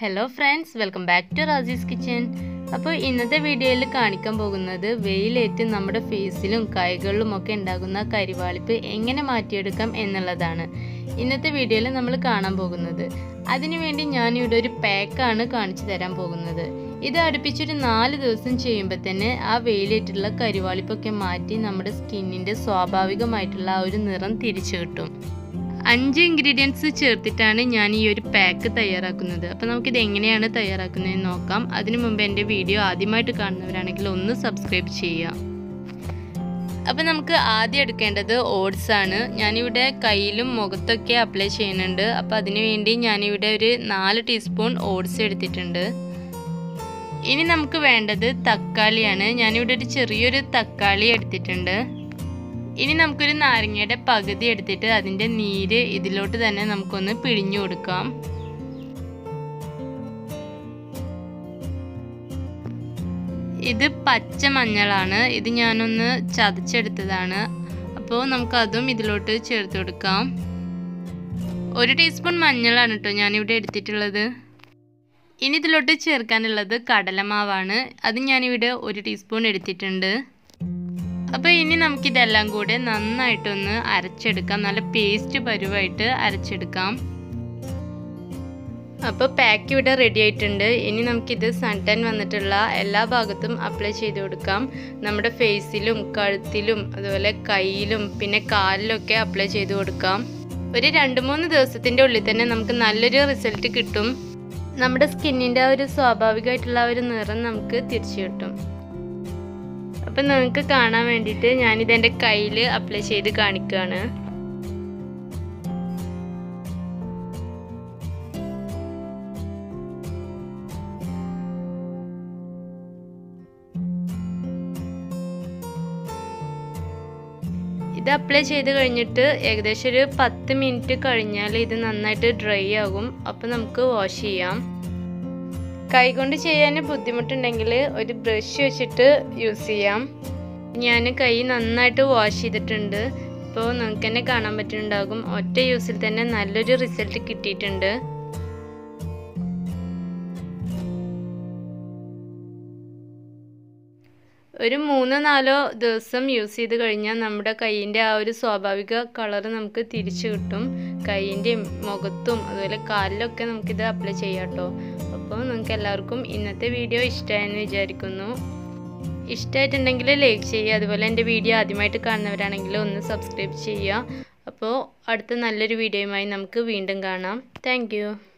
hello friends welcome back to Raji's kitchen അപ്പോൾ ഇന്നത്തെ വീഡിയോയിൽ കാണിക്കാൻ പോകുന്നത് വെയിലേറ്റ് നമ്മുടെ ഫേസിലും കൈകളിലും ഒക്കെ ഉണ്ടാകുന്ന കരിവാളിപ്പ് എങ്ങനെ മാറ്റിയെടുക്കാം എന്നുള്ളതാണ് ഇന്നത്തെ വീഡിയോയിൽ നമ്മൾ കാണാൻ പോകുന്നത് അതിനുവേണ്ടി ഞാനിവിടെ ഒരു പാക്കാണ് കാണിച്ചു തരാൻ പോകുന്നത് ഇത് അടുപ്പിച്ചൊരു നാല് ദിവസം ചെയ്യുമ്പോൾ തന്നെ ആ വെയിലേറ്റുള്ള കരിവാളിപ്പൊക്കെ മാറ്റി നമ്മുടെ സ്കിന്നിൻ്റെ സ്വാഭാവികമായിട്ടുള്ള ആ ഒരു നിറം തിരിച്ചു കിട്ടും അഞ്ച് ഇൻഗ്രീഡിയൻസ് ചേർത്തിട്ടാണ് ഞാൻ ഈ ഒരു പാക്ക് തയ്യാറാക്കുന്നത് അപ്പോൾ നമുക്കിത് എങ്ങനെയാണ് തയ്യാറാക്കുന്നതെന്ന് നോക്കാം അതിനു മുമ്പ് എൻ്റെ വീഡിയോ ആദ്യമായിട്ട് കാണുന്നവരാണെങ്കിൽ ഒന്ന് സബ്സ്ക്രൈബ് ചെയ്യുക അപ്പോൾ നമുക്ക് ആദ്യം എടുക്കേണ്ടത് ഓട്സ് ആണ് ഞാനിവിടെ കയ്യിലും മുഖത്തൊക്കെ അപ്ലൈ ചെയ്യുന്നുണ്ട് അപ്പോൾ അതിനു വേണ്ടി ഞാനിവിടെ ഒരു നാല് ടീസ്പൂൺ ഓട്സ് എടുത്തിട്ടുണ്ട് ഇനി നമുക്ക് വേണ്ടത് തക്കാളിയാണ് ഞാനിവിടെ ഒരു ചെറിയൊരു തക്കാളി എടുത്തിട്ടുണ്ട് ഇനി നമുക്കൊരു നാരങ്ങയുടെ പകുതി എടുത്തിട്ട് അതിൻ്റെ നീര് ഇതിലോട്ട് തന്നെ നമുക്കൊന്ന് പിഴിഞ്ഞു കൊടുക്കാം ഇത് പച്ച മഞ്ഞളാണ് ഇത് ഞാനൊന്ന് ചതച്ചെടുത്തതാണ് അപ്പോൾ നമുക്കതും ഇതിലോട്ട് ചേർത്ത് കൊടുക്കാം ഒരു ടീസ്പൂൺ മഞ്ഞളാണ് കേട്ടോ ഞാനിവിടെ എടുത്തിട്ടുള്ളത് ഇനി ഇതിലോട്ട് ചേർക്കാനുള്ളത് കടലമാവാണ് അത് ഞാനിവിടെ ഒരു ടീസ്പൂൺ എടുത്തിട്ടുണ്ട് അപ്പോൾ ഇനി നമുക്കിതെല്ലാം കൂടെ നന്നായിട്ടൊന്ന് അരച്ചെടുക്കാം നല്ല പേസ്റ്റ് പരുവായിട്ട് അരച്ചെടുക്കാം അപ്പോൾ പാക്ക് ഇവിടെ റെഡി ആയിട്ടുണ്ട് ഇനി നമുക്കിത് സൺ ടാൻ വന്നിട്ടുള്ള എല്ലാ ഭാഗത്തും അപ്ലൈ ചെയ്ത് കൊടുക്കാം നമ്മുടെ ഫേസിലും കഴുത്തിലും അതുപോലെ കയ്യിലും പിന്നെ കാലിലൊക്കെ അപ്ലൈ ചെയ്ത് കൊടുക്കാം ഒരു രണ്ട് മൂന്ന് ദിവസത്തിൻ്റെ ഉള്ളിൽ തന്നെ നമുക്ക് നല്ലൊരു റിസൾട്ട് കിട്ടും നമ്മുടെ സ്കിന്നിൻ്റെ ആ ഒരു സ്വാഭാവികമായിട്ടുള്ള ഒരു നിറം നമുക്ക് തിരിച്ചു കിട്ടും അപ്പം നിങ്ങൾക്ക് കാണാൻ വേണ്ടിയിട്ട് ഞാനിത് എൻ്റെ കയ്യിൽ അപ്ലൈ ചെയ്ത് കാണിക്കുകയാണ് ഇത് അപ്ലൈ ചെയ്ത് കഴിഞ്ഞിട്ട് ഏകദേശം ഒരു പത്ത് മിനിറ്റ് കഴിഞ്ഞാൽ ഇത് നന്നായിട്ട് ഡ്രൈ ആകും അപ്പോൾ നമുക്ക് വാഷ് ചെയ്യാം കൈകൊണ്ട് ചെയ്യാൻ ബുദ്ധിമുട്ടുണ്ടെങ്കിൽ ഒരു ബ്രഷ് വെച്ചിട്ട് യൂസ് ചെയ്യാം ഞാൻ കൈ നന്നായിട്ട് വാഷ് ചെയ്തിട്ടുണ്ട് ഇപ്പോൾ നിങ്ങൾക്ക് തന്നെ കാണാൻ പറ്റുന്നുണ്ടാകും ഒറ്റ യൂസിൽ തന്നെ നല്ലൊരു റിസൾട്ട് കിട്ടിയിട്ടുണ്ട് ഒരു മൂന്നോ നാലോ ദിവസം യൂസ് ചെയ്ത് കഴിഞ്ഞാൽ നമ്മുടെ കൈയിൻ്റെ ആ ഒരു സ്വാഭാവിക കളർ നമുക്ക് തിരിച്ചു കിട്ടും കൈയിൻ്റെയും മുഖത്തും അതുപോലെ കാലിലൊക്കെ നമുക്കിത് അപ്ലൈ ചെയ്യാം കേട്ടോ അപ്പോൾ നിങ്ങൾക്ക് എല്ലാവർക്കും ഇന്നത്തെ വീഡിയോ ഇഷ്ടമായെന്ന് വിചാരിക്കുന്നു ഇഷ്ടമായിട്ടുണ്ടെങ്കിൽ ലൈക്ക് ചെയ്യുക അതുപോലെ എൻ്റെ വീഡിയോ ആദ്യമായിട്ട് കാണുന്നവരാണെങ്കിൽ ഒന്ന് സബ്സ്ക്രൈബ് ചെയ്യുക അപ്പോൾ അടുത്ത നല്ലൊരു വീഡിയോയുമായി നമുക്ക് വീണ്ടും കാണാം താങ്ക്